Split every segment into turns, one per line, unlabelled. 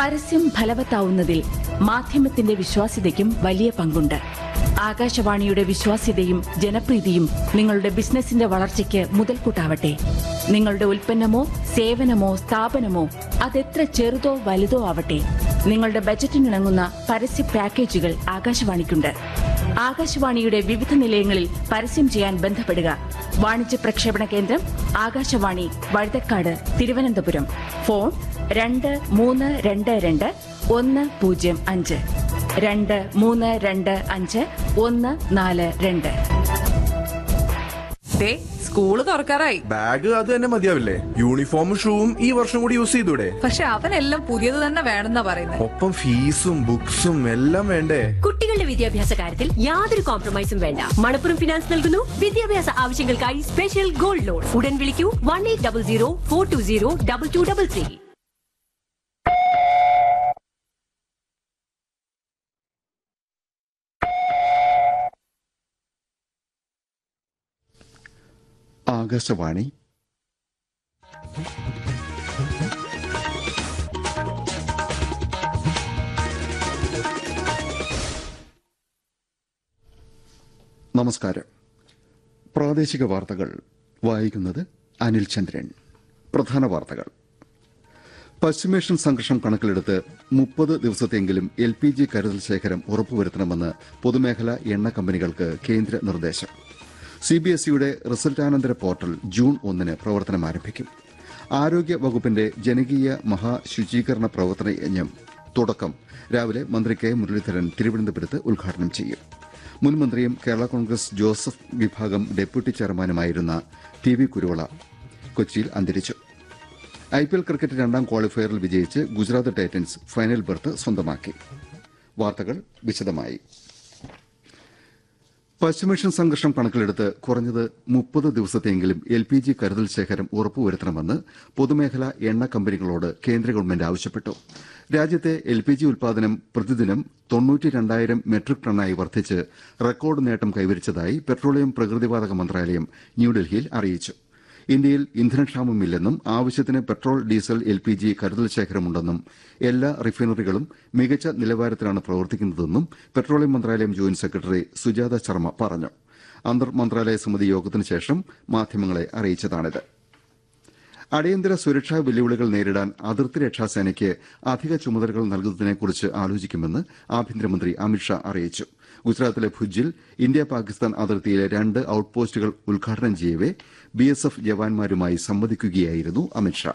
പരസ്യം ഫലവത്താവുന്നതിൽ മാധ്യമത്തിന്റെ വിശ്വാസ്യതയ്ക്കും വലിയ പങ്കുണ്ട് ആകാശവാണിയുടെ വിശ്വാസ്യതയും ജനപ്രീതിയും നിങ്ങളുടെ ബിസിനസിന്റെ വളർച്ചയ്ക്ക് മുതൽക്കൂട്ടാവട്ടെ നിങ്ങളുടെ ഉൽപ്പന്നമോ സേവനമോ സ്ഥാപനമോ അതെത്ര ചെറുതോ വലുതോ ആവട്ടെ നിങ്ങളുടെ ബജറ്റിനിണങ്ങുന്ന പരസ്യ പാക്കേജുകൾ ആകാശവാണിക്കുണ്ട് ആകാശവാണിയുടെ വിവിധ നിലയങ്ങളിൽ പരസ്യം ചെയ്യാൻ ബന്ധപ്പെടുക വാണിജ്യ പ്രക്ഷേപണ കേന്ദ്രം ആകാശവാണി വഴുതക്കാട് തിരുവനന്തപുരം ഫോൺ രണ്ട് മൂന്ന് രണ്ട് രണ്ട് ഒന്ന് പൂജ്യം അഞ്ച് രണ്ട് മൂന്ന് രണ്ട് അഞ്ച് ഒന്ന് നാല് രണ്ട്
ദേ സ്കൂള് തുറക്കാറായി
ബാഗ് അത് തന്നെ മതിയാവില്ലേ യൂണിഫോമും ഷൂവും ഈ വർഷം കൂടി യൂസ് ചെയ്തൂടെ
പക്ഷെ അവനെല്ലാം പുതിയത് തന്നെ വേണമെന്നാ പറയുന്നത്
ഒപ്പം ഫീസും ബുക്സും എല്ലാം വേണ്ടേ
കുട്ടികളുടെ വിദ്യാഭ്യാസ കാര്യത്തിൽ യാതൊരു കോംപ്രമൈസും വേണ്ട മണപ്പുറം ഫിനാൻസ് നൽകുന്നു വിദ്യാഭ്യാസ ആവശ്യങ്ങൾക്കായി സ്പെഷ്യൽ ഗോൾഡ് ലോൺ ഉടൻ വിളിക്കൂ one eight double zero four two zero double two double three
Akashvani നമസ്കാരം പ്രാദേശിക വാർത്തകൾ വായിക്കുന്നത് അനിൽ ചന്ദ്രൻ പ്രധാന വാർത്തകൾ പശ്ചിമേഷ്യൻ സംഘർഷം കണക്കിലെടുത്ത് മുപ്പത് ദിവസത്തെങ്കിലും എൽ പി ജി കരുതൽ ശേഖരം ഉറപ്പുവരുത്തണമെന്ന് പൊതുമേഖലാ എണ്ണ കമ്പനികൾക്ക് കേന്ദ്ര നിർദ്ദേശം സിബിഎസ്ഇയുടെ റിസൾട്ടാനന്തര പോർട്ടൽ ജൂൺ ഒന്നിന് പ്രവർത്തനം ആരംഭിക്കും ആരോഗ്യ വകുപ്പിന്റെ ജനകീയ മഹാശുചീകരണ പ്രവർത്തന യജ്ഞം തുടക്കം രാവിലെ മന്ത്രി കെ മുരളീധരൻ തിരുവനന്തപുരത്ത് ഉദ്ഘാടനം ചെയ്യും മുൻ മന്ത്രിയും കേരള കോൺഗ്രസ് ജോസഫ് വിഭാഗം ഡെപ്യൂട്ടി ചെയർമാനുമായിരുന്ന ടി വി കുരുവള കൊച്ചിയിൽ അന്തരിച്ചു ഐ പി എൽ ക്രിക്കറ്റ് രണ്ടാം ക്വാളിഫയറിൽ വിജയിച്ച് ഗുജറാത്ത് ടൈറ്റൻസ് ഫൈനൽ ബർത്ത് സ്വന്തമാക്കി വാർത്തകൾ വിശദമായി പശ്ചിമേഷ്യൻ സംഘർഷം കണക്കിലെടുത്ത് കുറഞ്ഞത് മുപ്പത് ദിവസത്തെങ്കിലും എൽ പി ജി കരുതൽ ശേഖരം ഉറപ്പുവരുത്തണമെന്ന് പൊതുമേഖലാ എണ്ണ കമ്പനികളോട് കേന്ദ്ര ഗവൺമെന്റ് ആവശ്യപ്പെട്ടു രാജ്യത്തെ എൽ പി ജി ഉൽപാദനം പ്രതിദിനം തൊണ്ണൂറ്റി രണ്ടായിരം മെട്രിക് ടണ്ണായി വർദ്ധിച്ച് റെക്കോർഡ് നേട്ടം കൈവരിച്ചതായി പെട്രോളിയം പ്രകൃതിവാതക മന്ത്രാലയം ന്യൂഡൽഹിയിൽ അറിയിച്ചു ഇന്ത്യയിൽ ഇന്ധനക്ഷാമമില്ലെന്നും ആവശ്യത്തിന് petrol diesel L P G കരുതൽ ശേഖരമുണ്ടെന്നും എല്ലാ റിഫൈനറികളും മികച്ച നിലവാരത്തിലാണ് പ്രവർത്തിക്കുന്നതെന്നും പെട്രോളിയം മന്ത്രാലയം ജോയിന്റ് സെക്രട്ടറി സുജാത ശർമ്മ പറഞ്ഞു അന്തർ മന്ത്രാലയ സമിതി യോഗത്തിന് ശേഷം മാധ്യമങ്ങളെ അറിയിച്ചതാണിത് അടിയന്തര സുരക്ഷാ വെല്ലുവിളികൾ നേരിടാൻ അതിർത്തി രക്ഷാസേനയ്ക്ക് അധിക ചുമതലകൾ നൽകുന്നതിനെക്കുറിച്ച് ആലോചിക്കുമെന്ന് ആഭ്യന്തരമന്ത്രി അമിത്ഷാ അറിയിച്ചു ഗുജറാത്തിലെ ഭുജിൽ ഇന്ത്യ പാകിസ്ഥാൻ അതിർത്തിയിലെ രണ്ട് ഔട്ട് പോസ്റ്റുകൾ ഉദ്ഘാടനം ചെയ്യവെ ബിഎസ്എഫ് ജവാന്മാരുമായി സംവദിക്കുകയായിരുന്നു അമിത്ഷാ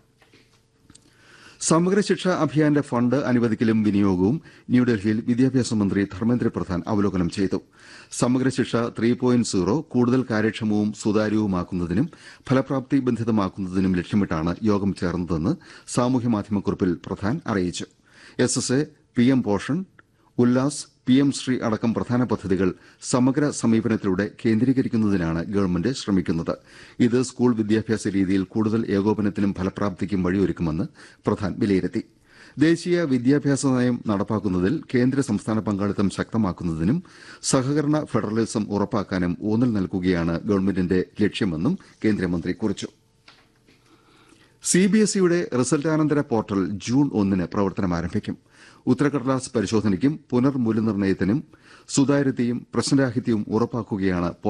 സമഗ്ര ശിക്ഷാ അഭിയാന്റെ ഫണ്ട് അനുവദിക്കലും വിനിയോഗവും ന്യൂഡൽഹിയിൽ വിദ്യാഭ്യാസ മന്ത്രി ധർമ്മേന്ദ്ര പ്രധാൻ അവലോകനം ചെയ്തു സമഗ്ര ശിക്ഷ ത്രീ പോയിന്റ് സീറോ കൂടുതൽ കാര്യക്ഷമവും സുതാര്യവുമാക്കുന്നതിനും ഫലപ്രാപ്തി ബന്ധിതമാക്കുന്നതിനും ലക്ഷ്യമിട്ടാണ് യോഗം ചേർന്നതെന്ന് സാമൂഹ്യമാധ്യമക്കുറിപ്പിൽ പ്രധാൻ അറിയിച്ചു S S A P M Poshan Ullas P M Shri അടക്കം പ്രധാന പദ്ധതികൾ സമഗ്ര സമീപനത്തിലൂടെ കേന്ദ്രീകരിക്കുന്നതിനാണ് ഗവൺമെന്റ് ശ്രമിക്കുന്നത് ഇത് സ്കൂൾ വിദ്യാഭ്യാസ രീതിയിൽ കൂടുതൽ ഏകോപനത്തിനും ഫലപ്രാപ്തിക്കും വഴിയൊരുക്കുമെന്ന് പ്രധാൻ വിലയിരുത്തി ദേശീയ വിദ്യാഭ്യാസ നയം നടപ്പാക്കുന്നതിൽ കേന്ദ്ര സംസ്ഥാന പങ്കാളിത്തം ശക്തമാക്കുന്നതിനും സഹകരണ ഫെഡറലിസം ഉറപ്പാക്കാനും ഊന്നൽ നൽകുകയാണ് ഗവൺമെന്റിന്റെ ലക്ഷ്യമെന്നും കേന്ദ്രമന്ത്രി കുറിച്ചു സിബിഎസ്ഇയുടെ റിസൾട്ടാനന്തര പോർട്ടൽ ജൂൺ ഒന്നിന് പ്രവർത്തനം ആരംഭിക്കും ഉത്തരക്കടലാസ് പരിശോധനയ്ക്കും പുനർമൂല്യനിർണ്ണയത്തിനും സുതാര്യതയും പ്രശ്നരാഹിത്യവും ഉറപ്പാക്കുകയാണ്